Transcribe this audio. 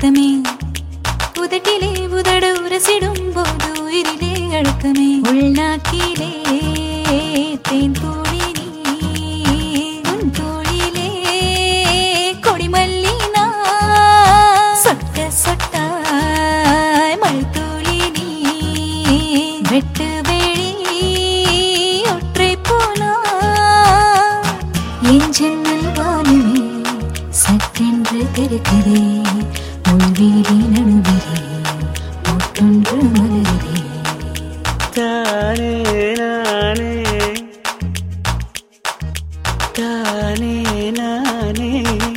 அழுத்தமே உதட்டிலே உதடு உரசிடும் போது உயிரிலே அழுத்தமே உள்நாக்கிலே தேன் தூளி நீ உன் தோளிலே கொடிமல்லி நான் சொட்ட சொட்டாய் மழைத்துளி நீ வெட்டு வெளி ஒற்றை போனா என் ஜன்னல் வானமே சற்றென்று திறக்குதே உள்வீதி நடுவிலே